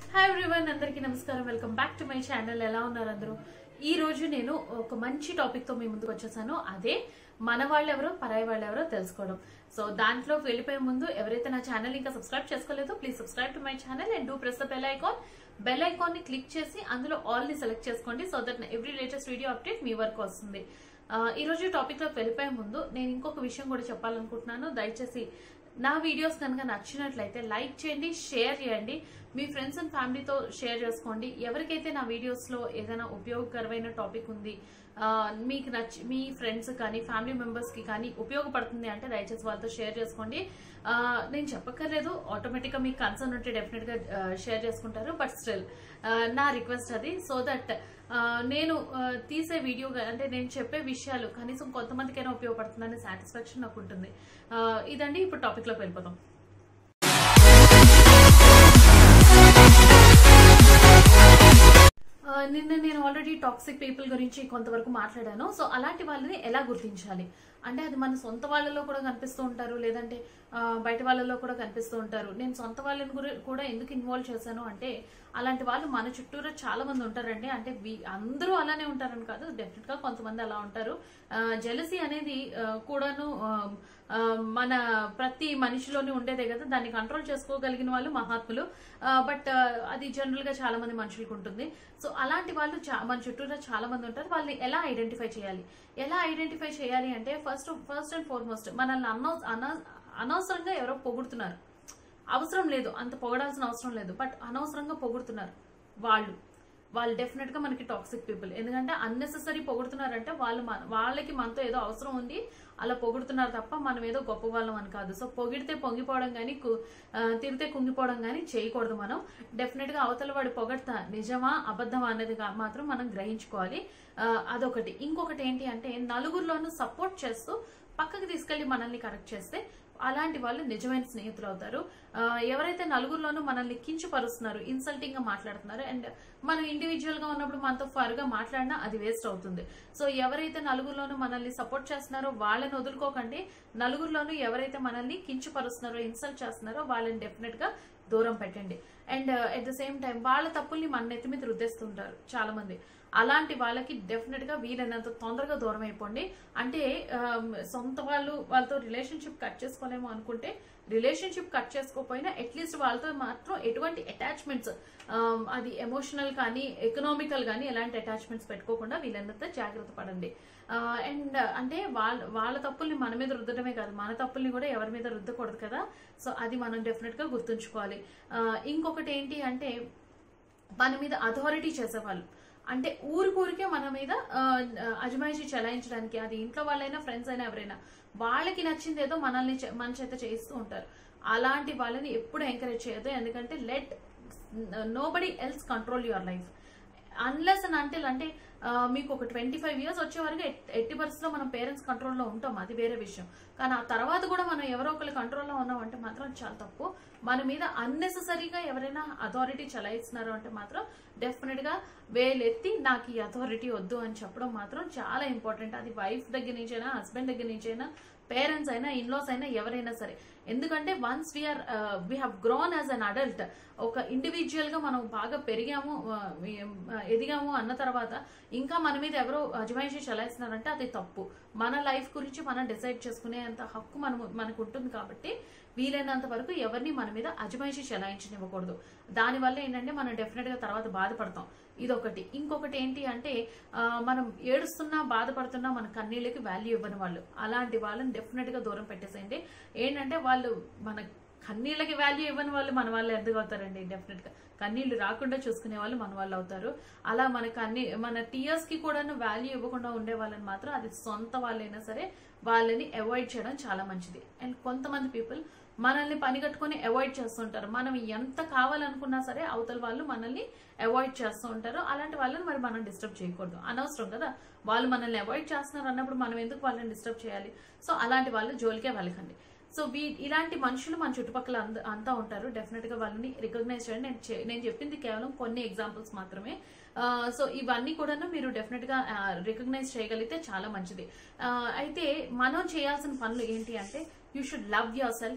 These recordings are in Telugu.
హాయ్ ఎవ్రీవన్ అందరికీ నమస్కారం welcome back to my channel ఎలా ఉన్నారు అందరూ ఈ రోజు నేను ఒక మంచి టాపిక్ తో మీ ముందుకు వచ్చేసాను అదే మన వాళ్ళు ఎవరో పరాయి వాళ్ళు ఎవరో తెలుసుకోవడం సో దాంట్లో వెళ్ళిపోయే ముందు ఎవరైతే నా ఛానల్ ఇంకా సబ్స్క్రైబ్ చేసుకోలేదో please subscribe to my channel and do press the bell icon bell icon ని క్లిక్ చేసి అందులో ఆల్ ని సెలెక్ట్ చేసుకోండి so that every latest video update మీ వరకు వస్తుంది ఆ, ఈ రోజు టాపిక్ లోకి వెళ్ళిపోయే ముందు నేను ఇంకొక విషయం కూడా చెప్పాలనుకుంటున్నాను దయచేసి నా వీడియోస్ కనుక నచ్చినట్లయితే లైక్ చేయండి షేర్ చేయండి మీ ఫ్రెండ్స్ అండ్ ఫ్యామిలీతో షేర్ చేసుకోండి ఎవరికైతే నా వీడియోస్ లో ఏదైనా ఉపయోగకరమైన టాపిక్ ఉంది ఆ, మీకు నచ్చి మీ ఫ్రెండ్స్ కానీ ఫ్యామిలీ మెంబర్స్ కి కానీ ఉపయోగపడుతుంది అంటే దయచేసి వాళ్ళతో షేర్ చేసుకోండి ఆ, నేను చెప్పక్కర్లేదు ఆటోమేటిక్ గా మీకు కన్సర్న్ ఉంటే డెఫినెట్ గా షేర్ చేసుకుంటారు బట్ స్టిల్ నా రిక్వెస్ట్ అది సో దట్ నేను ఆ, తీసే వీడియో గా- అంటే నేను చెప్పే విషయాలు కనీసం కొంతమందికైనా ఉపయోగపడుతుందనే సాటిస్ఫాక్షన్ నాకు ఉంటుంది ఆ, ఇదండి ఇప్పుడు టాపిక్ లోకి వెళ్ళిపోతాం ఆ, నిన్న నేను ఆల్రెడీ టాక్సిక్ పీపుల్ గురించి కొంతవరకు మాట్లాడాను సో అలాంటి వాళ్ళని ఎలా గుర్తించాలి అంటే అది మన సొంత వాళ్ళలో కూడా కనిపిస్తూ ఉంటారు లేదంటే ఆ, బయట వాళ్ళలో కూడా కనిపిస్తూ ఉంటారు నేను సొంత వాళ్ళని గురి- కూడా ఎందుకు ఇన్వాల్వ్ చేశాను అంటే అలాంటి వాళ్ళు మన చుట్టూరా చాలా మంది ఉంటారండి అంటే వీ- అందరూ అలానే ఉంటారని కాదు డెఫినెట్ గా కొంతమంది అలా ఉంటారు జెలసీ అనేది ఆ, కూడాను ఆ, ఆ, మన ప్రతి మనిషిలోనే ఉండేదే కదా దాన్ని కంట్రోల్ చేసుకోగలిగిన వాళ్ళు మహాత్ములు బట్ అది జనరల్ గా చాలా మంది మనుషులకు ఉంటుంది సో అలాంటి వాళ్ళు చా- మన చుట్టూరా చాలా మంది ఉంటారు వాళ్ళని ఎలా ఐడెంటిఫై చేయాలి ఎలా ఐడెంటిఫై చేయాలి అంటే ఫస్ట్ ఫస్ట్ అండ్ ఫార్మోస్ట్ మనల్ని అనవ అన- అనవసరంగా ఎవరో పొగుడుతున్నారు అవసరం లేదు అంత పొగడాల్సిన అవసరం లేదు బట్ అనవసరంగా పొగుడుతున్నారు వాళ్ళు వాళ్ళు డెఫినెట్ గా మనకి టాక్సిక్ పీపుల్ ఎందుకంటే అన్నెసెసరీ పొగుడుతున్నారంటే వాళ్ళు మన- వాళ్ళకి మనతో ఏదో అవసరం ఉంది అలా పొగుడుతున్నారు తప్ప మనం ఏదో గొప్ప వాళ్ళం అని కాదు సో పొగిడితే పొంగిపోవడం కానీ తిరితే కుంగిపోవడం కానీ చేయకూడదు మనం డెఫినెట్ గా అవతల వాడి పొగడతా నిజమా అబద్ధమా అనేది గా- మాత్రం మనం గ్రహించుకోవాలి ఆ, అదొకటి ఇంకొకటి ఏంటి అంటే నలుగురిలోనూ సపోర్ట్ చేస్తూ పక్కకి తీసుకెళ్లి మనల్ని కరెక్ట్ చేస్తే అలాంటి వాళ్ళు నిజమైన స్నేహితులు అవుతారు ఆ, ఎవరైతే నలుగురిలోనూ మనల్ని కించపరుస్తున్నారు ఇన్సల్టింగ్ గా మాట్లాడుతున్నారు అండ్ మనం ఇండివిజువల్ గా ఉన్నప్పుడు మనతో ఫర్ గా మాట్లాడినా అది వేస్ట్ అవుతుంది సో ఎవరైతే నలుగురిలోనూ మనల్ని సపోర్ట్ చేస్తున్నారో వాళ్ళని వదులుకోకండి నలుగురిలోనూ ఎవరైతే మనల్ని కించపరుస్తున్నారో ఇన్సల్ట్ చేస్తున్నారో వాళ్ళని డెఫినెట్ గా దూరం పెట్టండి and at the same time వాళ్ళ తప్పుల్ని మన నెత్తి మీద రుద్దేస్తుంటారు చాలా మంది అలాంటి వాళ్ళకి డెఫినెట్ గా వీలైనంత తొందరగా దూరం అయిపోండి అంటే ఆమ్, సొంత వాళ్ళు వాళ్ళతో రిలేషన్షిప్ కట్ చేసుకోలేము అనుకుంటే రిలేషన్షిప్ కట్ చేసుకోకపోయినా అట్లీస్ట్ వాళ్ళతో మాత్రం ఎటువంటి అటాచ్మెంట్స్ అది ఎమోషనల్ కానీ ఎకనామికల్ కానీ ఎలాంటి అటాచ్మెంట్స్ పెట్టుకోకుండా వీలైనంత జాగ్రత్త పడండి అండ్ అంటే వాళ్ళ వాళ్ళ తప్పుల్ని మన మీద రుద్దడమే కాదు మన తప్పుల్ని కూడా ఎవరి మీద రుద్దకూడదు కదా సో అది మనం డెఫినెట్ గా గుర్తుంచుకోవాలి ఆ, ఇంకొకటి ఏంటి అంటే మన మీద అథారిటీ చేసేవాళ్ళు అంటే ఊరికూరికే మన మీద ఆ, అజమాయిషి చలాయించడానికి అది ఇంట్లో వాళ్ళైనా ఫ్రెండ్స్ అయినా ఎవరైనా వాళ్ళకి నచ్చింది ఏదో మనల్ని చే- మన చేత చేయిస్తూ ఉంటారు అలాంటి వాళ్ళని ఎప్పుడు ఎంకరేజ్ చేయొద్దు ఎందుకంటే let nobody else control your life unless and until అంటే ఆ, మీకు ఒక ట్వంటీ ఫైవ్ ఇయర్స్ వచ్చే వరకు ఎట్- ఎట్టి పరిస్థితుల్లో మనం పేరెంట్స్ కంట్రోల్లో ఉంటాం అది వేరే విషయం కానీ ఆ తర్వాత కూడా మనం ఎవరో ఒకరి కంట్రోల్లో ఉన్నాం అంటే మాత్రం చాలా తప్పు మన మీద అన్నెసెసరీగా ఎవరైనా అథారిటీ చలాయిస్తున్నారు అంటే మాత్రం డెఫినెట్ గా వేలెత్తి నాకు ఈ అథారిటీ వద్దు అని చెప్పడం మాత్రం చాలా ఇంపార్టెంట్ అది వైఫ్ దగ్గర నుంచైనా హస్బెండ్ దగ్గర నుంచైనా పేరెంట్స్ అయినా ఇన్లాస్ అయినా ఎవరైనా సరే ఎందుకంటే once we're we have grown as an adult ఒక ఇండివిజువల్ గా మనం బాగా పెరిగాము ఆ, ఆ, ఎదిగాము అన్న తర్వాత ఇంకా మన మీద ఎవరో అజమాయిషి చలాయిస్తున్నారంటే అది తప్పు మన లైఫ్ గురించి మనం డిసైడ్ చేసుకునేంత హక్కు మనము మనకు ఉంటుంది కాబట్టి వీలైనంత వరకు ఎవరిని మన మీద అజమాయిషి చలాయించనివ్వకూడదు దానివల్ల ఏంటంటే మనం డెఫినెట్ గా తర్వాత బాధపడతాం ఇదొకటి ఇంకొకటి ఏంటి అంటే ఆ, మనం ఏడుస్తున్నా బాధపడుతున్నా మన కన్నీళ్ళకి వాల్యూ ఇవ్వని వాళ్ళు అలాంటి వాళ్ళని డెఫినెట్ గా దూరం పెట్టేసేయండి ఏంటంటే వాళ్ళు మన కన్నీళ్ళకి వాల్యూ ఇవ్వని వాళ్ళు మన వాళ్ళు ఎందుకు అవుతారండి డెఫినెట్ గా కన్నీళ్లు రాకుండా చూసుకునే వాళ్ళు మన వాళ్ళు అవుతారు అలా మన కన్నీ మన టీయర్స్ కి కూడా వాల్యూ ఇవ్వకుండా ఉండే వాళ్ళని మాత్రం అది సొంత వాళ్ళైనా సరే వాళ్ళని అవాయిడ్ చేయడం చాలా మంచిది అండ్ కొంతమంది పీపుల్ మనల్ని పని కట్టుకొని అవాయిడ్ చేస్తుంటారు మనం ఎంత కావాలనుకున్నా సరే అవతల వాళ్ళు మనల్ని అవాయిడ్ చేస్తూ ఉంటారు అలాంటి వాళ్ళని మరి మనం డిస్టర్బ్ చేయకూడదు అనవసరం కదా వాళ్ళు మనల్ని అవాయిడ్ చేస్తున్నారు అన్నప్పుడు మనం ఎందుకు వాళ్ళని డిస్టర్బ్ చేయాలి సో అలాంటి వాళ్ళు జోలికే వెళ్ళకండి సో వీ ఇలాంటి మనుషులు మన చుట్టుపక్కల అంద- అంతా ఉంటారు డెఫినెట్ గా వాళ్ళని రికగ్నైజ్ చేయండి నేను చే- నేను చెప్పింది కేవలం కొన్ని ఎగ్జాంపుల్స్ మాత్రమే సో ఇవన్నీ కూడా మీరు డెఫినెట్ గా రికగ్నైజ్ చేయగలిగితే చాలా మంచిది ఆ, అయితే మనం చేయాల్సిన పనులు ఏంటి అంటే you should love yourself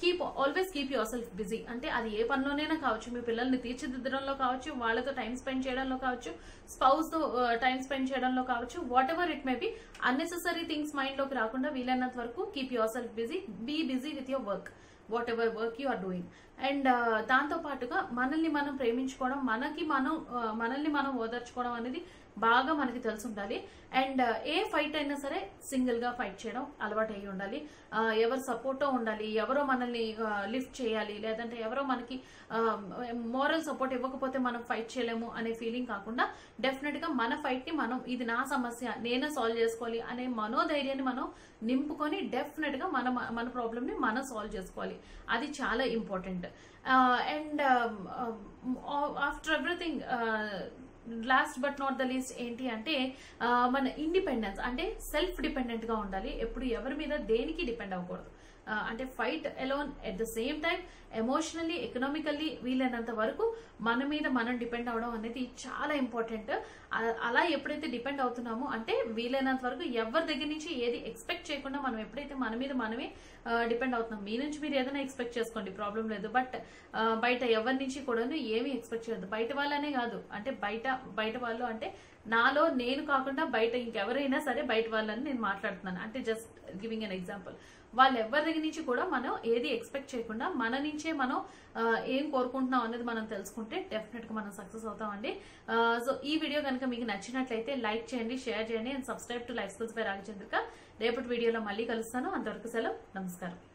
keep always keep yourself busy అంటే అది ఏ పనిలోనైనా కావచ్చు మీ పిల్లల్ని తీర్చిదిద్దడంలో కావచ్చు వాళ్ళతో టైం స్పెండ్ చేయడంలో కావచ్చు స్పౌస్ తో టైం స్పెండ్ చేయడంలో కావచ్చు whatever it may be unnecessary things mind లోకి రాకుండా వీలైనంత వరకు keep yourself busy be busy with your work whatever work you are doing and దాంతో పాటుగా మనల్ని మనం ప్రేమించుకోవడం మనకి మనం uh, మనల్ని మనం ఓదార్చుకోవడం అనేది బాగా మనకి తెలిసి ఉండాలి అండ్ ఏ ఫైట్ అయినా సరే సింగిల్ గా ఫైట్ చేయడం అలవాటు అయ్యి ఉండాలి Uh, ఎవరు సపోర్టో ఉండాలి ఎవరో మనల్ని లిఫ్ట్ చేయాలి లేదంటే ఎవరో మనకి మోరల్ సపోర్ట్ ఇవ్వకపోతే మనం ఫైట్ చేయలేము అనే ఫీలింగ్ కాకుండా డెఫినెట్ గా మన ఫైట్ ని మనం ఇది నా సమస్య నేనే సాల్వ్ చేసుకోవాలి అనే మనోధైర్యాన్ని మనం నింపుకొని డెఫినెట్ గా మన మన ప్రాబ్లమ్ ని మనం సాల్వ్ చేసుకోవాలి అది చాలా important and after everything last but not the least ఏంటి అంటే ఆ, మన ఇండిపెండెన్స్ అంటే సెల్ఫ్ డిపెండెంట్ గా ఉండాలి ఎప్పుడు ఎవరి మీద దేనికి డిపెండ్ అవ్వకూడదు ఆ, అంటే fight alone at the same time emotionally economically వీలైనంత వరకు మన మీద మనం డిపెండ్ అవడం అనేది చాలా ఇంపార్టెంట్ అలా ఎప్పుడైతే డిపెండ్ అవుతున్నామో అంటే వీలైనంత వరకు ఎవరి దగ్గర నుంచి ఏది ఎక్స్పెక్ట్ చేయకుండా మనం ఎప్పుడైతే మన మీద మనమే డిపెండ్ అవుతున్నాం మీ నుంచి మీరు ఏదైనా ఎక్స్పెక్ట్ చేసుకోండి ప్రాబ్లం లేదు బట్ బయట ఎవరి నుంచి కూడా ఏమీ ఎక్స్పెక్ట్ చేయొద్దు బయట వాళ్ళనే కాదు అంటే బయట బయట వాళ్ళు అంటే నాలో నేను కాకుండా బయట ఇంకెవరైనా సరే బయట వాళ్ళని నేను మాట్లాడుతున్నాను అంటే జస్ట్ గివింగ్ అన్ ఎగ్జాంపుల్ వాళ్ళు ఎవరి దగ్గర నుంచి కూడా మనం ఏది ఎక్స్పెక్ట్ చేయకుండా మన నుంచే మనం ఆ, ఏం కోరుకుంటున్నాం అనేది మనం తెలుసుకుంటే డెఫినెట్ గా మనం సక్సెస్ అవుతామండి సో ఈ వీడియో కనుక మీకు నచ్చినట్లయితే లైక్ చేయండి షేర్ చేయండి and subscribe to life skills by Ragachandrika రేపటి వీడియోలో మళ్ళీ కలుస్తాను అంతవరకు సెలవు నమస్కారం